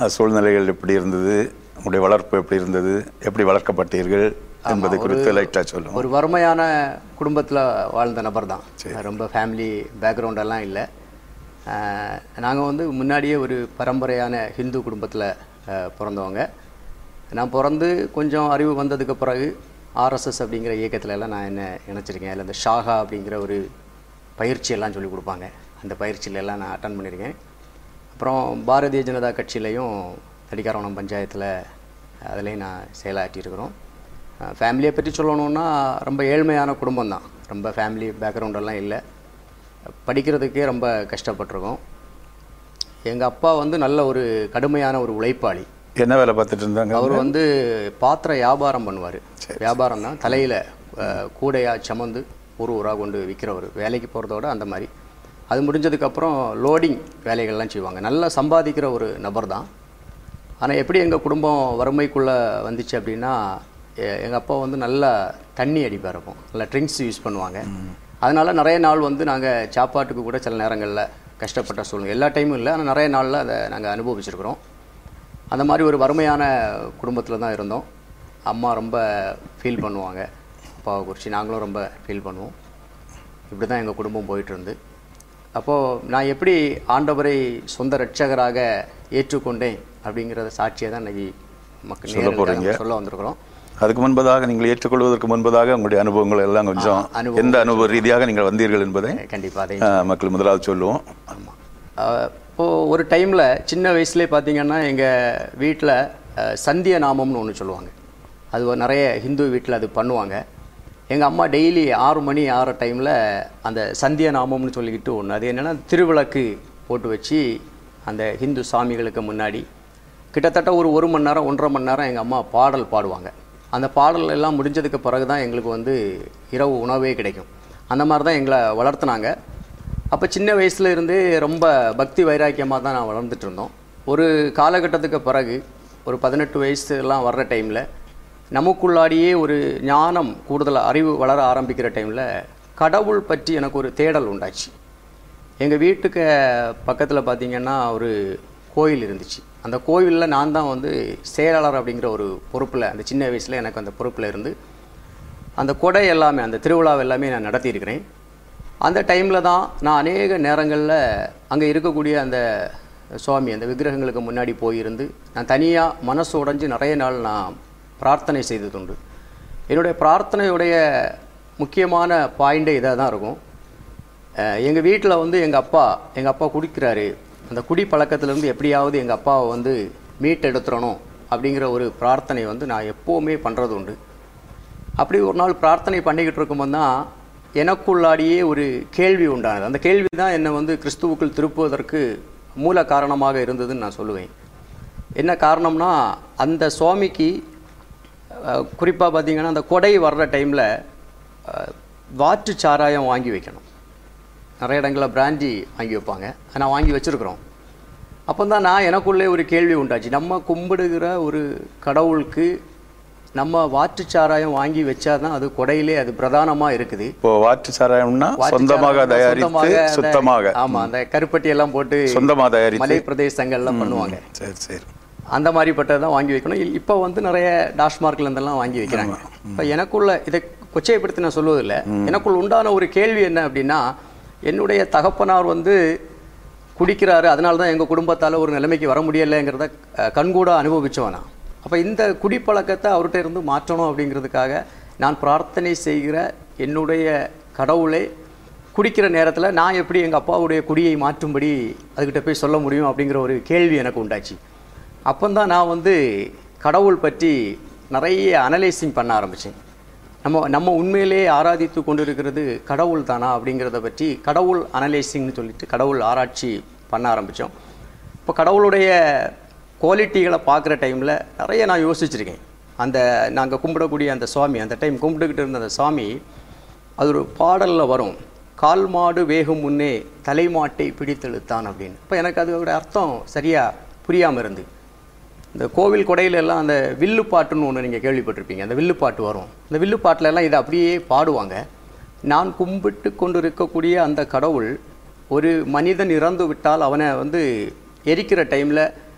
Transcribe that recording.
அஹ், சூழ்நிலைகள் எப்படி இருந்தது உங்களுடைய வளர்ப்பு எப்படி இருந்தது எப்படி வளர்க்கப்பட்டீர்கள் என்பதை குறித்து லைட்டாக சொல்லுங்க ஒரு வறுமையான குடும்பத்தில் வாழ்ந்த நபர் தான் ரொம்ப ஃபேமிலி பேக்ரவுண்டெல்லாம் இல்லை நாங்கள் வந்து முன்னாடியே ஒரு பரம்பரையான ஹிந்து குடும்பத்தில் பிறந்தவங்க நான் பிறந்து கொஞ்சம் அறிவு வந்ததுக்கு பிறகு ஆர்எஸ்எஸ் அப்படிங்கிற இயக்கத்துல எல்லாம் நான் என்ன இணைச்சிருக்கேன் அதில் இந்த ஷாகா அப்படிங்கிற ஒரு பயிற்சி எல்லாம் சொல்லி கொடுப்பாங்க அந்த பயிற்சியில எல்லாம் நான் அட்டன் பண்ணியிருக்கேன் அப்புறம் பாரதிய ஜனதா கட்சியிலையும் தடிக்காரவனம் பஞ்சாயத்தில் அதுலேயும் நான் செயலாற்றியிருக்கிறோம் ஃபேமிலியை பற்றி சொல்லணுன்னா ரொம்ப ஏழ்மையான குடும்பம் தான் ரொம்ப ஃபேமிலி பேக்ரவுண்டெல்லாம் இல்லை படிக்கிறதுக்கே ரொம்ப கஷ்டப்பட்டிருக்கோம் எங்கள் அப்பா வந்து நல்ல ஒரு கடுமையான ஒரு உழைப்பாளி என்ன வேலை பார்த்துட்டு இருந்தாங்க அவர் வந்து பாத்திர வியாபாரம் பண்ணுவார் வியாபாரம் தான் தலையில் கூடையா சுமந்து ஊர் ஊராக கொண்டு விற்கிறவர் வேலைக்கு போகிறதோட அந்த மாதிரி அது முடிஞ்சதுக்கப்புறம் லோடிங் வேலைகள்லாம் செய்வாங்க நல்லா சம்பாதிக்கிற ஒரு நபர் தான் ஆனால் எப்படி எங்கள் குடும்பம் வறுமைக்குள்ளே வந்துச்சு அப்படின்னா எங்கள் அப்பா வந்து நல்லா தண்ணி அடிப்பார் இருக்கும் நல்லா ட்ரிங்க்ஸ் யூஸ் பண்ணுவாங்க அதனால நிறைய நாள் வந்து நாங்கள் சாப்பாட்டுக்கு கூட சில நேரங்களில் கஷ்டப்பட்ட சூழ்நிலை எல்லா டைமும் இல்லை ஆனால் நிறைய நாளில் அதை நாங்கள் அனுபவிச்சிருக்கிறோம் அந்த மாதிரி ஒரு வறுமையான குடும்பத்தில் தான் இருந்தோம் அம்மா ரொம்ப ஃபீல் பண்ணுவாங்க அப்பாவை குறித்து நாங்களும் ரொம்ப ஃபீல் பண்ணுவோம் இப்படி தான் எங்கள் குடும்பம் போயிட்டு இருந்து அப்போது நான் எப்படி ஆண்டவரை சொந்த ரட்சகராக ஏற்றுக்கொண்டேன் அப்படிங்கிறத சாட்சியை தான் இன்னைக்கு மக்கள் சொல்ல நேயர்களுக்காக போறீங்க. சொல்ல வந்திருக்கிறோம் அதுக்கு முன்பதாக நீங்கள் ஏற்றுக்கொள்வதற்கு முன்பதாக உங்களுடைய அனுபவங்கள் எல்லாம் கொஞ்சம் அனுபவம் எந்த அனுபவ ரீதியாக நீங்கள் வந்தீர்கள் என்பதை கண்டிப்பாக அதை அஹ், மக்கள் முதலாவது சொல்லுவோம் ஆமாம் இப்போது ஒரு டைமில் சின்ன வயசுலேயே பார்த்தீங்கன்னா எங்கள் வீட்டில் சந்திய நாமம்னு ஒன்று சொல்லுவாங்க அது ஒரு நிறைய ஹிந்து வீட்டில் அது பண்ணுவாங்க எங்கள் அம்மா டெய்லி ஆறு மணி ஆறு டைமில் அந்த சந்திய நாமம்னு சொல்லிக்கிட்டு ஒன்று அது என்னென்னா திருவிளக்கு போட்டு வச்சு அந்த ஹிந்து சாமிகளுக்கு முன்னாடி கிட்டத்தட்ட ஒரு ஒரு மணி நேரம் ஒன்றரை மணி நேரம் எங்கள் அம்மா பாடல் பாடுவாங்க அந்த பாடல் எல்லாம் முடிஞ்சதுக்கு பிறகு தான் எங்களுக்கு வந்து இரவு உணவே கிடைக்கும் அந்த மாதிரி தான் எங்களை வளர்த்துனாங்க அப்போ சின்ன வயசுல இருந்தே ரொம்ப பக்தி வைராக்கியமாக தான் நான் வளர்ந்துட்டு இருந்தோம் ஒரு காலகட்டத்துக்கு பிறகு ஒரு பதினெட்டு வயசு எல்லாம் வர்ற டைமில் நமக்குள்ளாடியே ஒரு ஞானம் கூடுதல் அறிவு வளர ஆரம்பிக்கிற டைமில் கடவுள் பற்றி எனக்கு ஒரு தேடல் உண்டாச்சு எங்கள் வீட்டுக்கு பக்கத்தில் பார்த்தீங்கன்னா ஒரு கோயில் இருந்துச்சு அந்த கோயிலில் நான் தான் வந்து செயலாளர் அப்படிங்கிற ஒரு பொறுப்பில் அந்த சின்ன வயசில் எனக்கு அந்த பொறுப்பில் இருந்து அந்த கொடை எல்லாமே அந்த திருவிழாவை எல்லாமே நான் நடத்தியிருக்கிறேன் அந்த டைமில் தான் நான் அநேக நேரங்களில் அங்கே இருக்கக்கூடிய அந்த சுவாமி அந்த விக்கிரகங்களுக்கு முன்னாடி போயிருந்து நான் தனியாக மனசு உடைஞ்சு நிறைய நாள் நான் பிரார்த்தனை செய்ததுண்டு என்னுடைய பிரார்த்தனையுடைய முக்கியமான பாயிண்டே இதாக தான் இருக்கும் எங்கள் வீட்டில் வந்து எங்கள் அப்பா எங்கள் அப்பா குடிக்கிறாரு அந்த குடி பழக்கத்திலேருந்து எப்படியாவது எங்கள் அப்பாவை வந்து மீட்டெடுத்துறணும் அப்படிங்கிற ஒரு பிரார்த்தனை வந்து நான் எப்போவுமே பண்ணுறது உண்டு அப்படி ஒரு நாள் பிரார்த்தனை பண்ணிக்கிட்டு இருக்கும்போது தான் எனக்குள்ளாடியே ஒரு கேள்வி உண்டானது அந்த கேள்வி தான் என்னை வந்து கிறிஸ்துவுக்குள் திருப்புவதற்கு மூல காரணமாக இருந்ததுன்னு நான் சொல்லுவேன் என்ன காரணம்னா அந்த சுவாமிக்கு குறிப்பாக பார்த்தீங்கன்னா அந்த கொடை வர்ற டைமில் வாற்று சாராயம் வாங்கி வைக்கணும் நிறைய இடங்களில் பிராண்டி வாங்கி வைப்பாங்க அதை நான் வாங்கி வச்சுருக்குறோம் அப்போ தான் நான் எனக்குள்ளே ஒரு கேள்வி உண்டாச்சு நம்ம கும்பிடுகிற ஒரு கடவுளுக்கு நம்ம வாற்று சாராயம் வாங்கி வச்சாதான் அது கொடையிலே அது பிரதானமாக இருக்குது இப்போ வாற்று சாராயம்னா வாற்று சொந்தமாக சாராயம் தயாரித்து சொந்தமாக அந்த- சுத்தமாக ஆமா அந்த கருப்பட்டி எல்லாம் போட்டு சொந்தமா தயாரித்து மலை பிரதேசங்கள்ல பண்ணுவாங்க சரி சரி அந்த மாதிரிப்பட்டதை தான் வாங்கி வைக்கணும் இ- இப்போ வந்து நிறைய டாஸ்மார்க்ல இருந்தெல்லாம் வாங்கி வைக்கிறாங்க இப்போ எனக்குள்ள இதை கொச்சைப்படுத்தி நான் சொல்வதில்லை எனக்குள் உண்டான ஒரு கேள்வி என்ன அப்படின்னா என்னுடைய தகப்பனார் வந்து குடிக்கிறாரு அதனால தான் எங்கள் குடும்பத்தால் ஒரு நிலைமைக்கு வர முடியலைங்கிறத அஹ், கண்கூட அனுபவிச்சவன் நான் அப்போ இந்த குடிப்பழக்கத்தை அவர்கிட்ட இருந்து மாற்றணும் அப்படிங்கிறதுக்காக நான் பிரார்த்தனை செய்கிற என்னுடைய கடவுளை குடிக்கிற நேரத்தில் நான் எப்படி எங்கள் அப்பாவுடைய குடியை மாற்றும்படி அதுக்கிட்ட போய் சொல்ல முடியும் அப்படிங்கிற ஒரு கேள்வி எனக்கு உண்டாச்சு அப்போந்தான் நான் வந்து கடவுள் பற்றி நிறைய அனலைசிங் பண்ண ஆரம்பித்தேன் நம்ம நம்ம உண்மையிலே ஆராதித்து கொண்டிருக்கிறது கடவுள் தானா அப்படிங்கிறத பற்றி கடவுள் அனலைசிங்னு சொல்லிட்டு கடவுள் ஆராய்ச்சி பண்ண ஆரம்பித்தோம் இப்போ கடவுளுடைய குவாலிட்டிகளை பார்க்குற டைமில் நிறைய நான் யோசிச்சிருக்கேன் அந்த நாங்கள் கும்பிடக்கூடிய அந்த சுவாமி அந்த டைம் கும்பிட்டுக்கிட்டு இருந்த அந்த சாமி அது ஒரு பாடலில் வரும் கால் மாடு வேகும் முன்னே தலைமாட்டை பிடித்தெழுத்தான் அப்படின்னு இப்போ எனக்கு அதோட அர்த்தம் சரியாக புரியாமல் இருந்து இந்த கோவில் கொடையில எல்லாம் அந்த வில்லு பாட்டுன்னு ஒன்று நீங்கள் கேள்விப்பட்டிருப்பீங்க அந்த வில்லு பாட்டு வரும் இந்த வில்லு பாட்டுல எல்லாம் இதை அப்படியே பாடுவாங்க நான் கும்பிட்டு கொண்டு இருக்கக்கூடிய அந்த கடவுள் ஒரு மனிதன் இறந்து விட்டால் அவனை வந்து எரிக்கிற டைமில்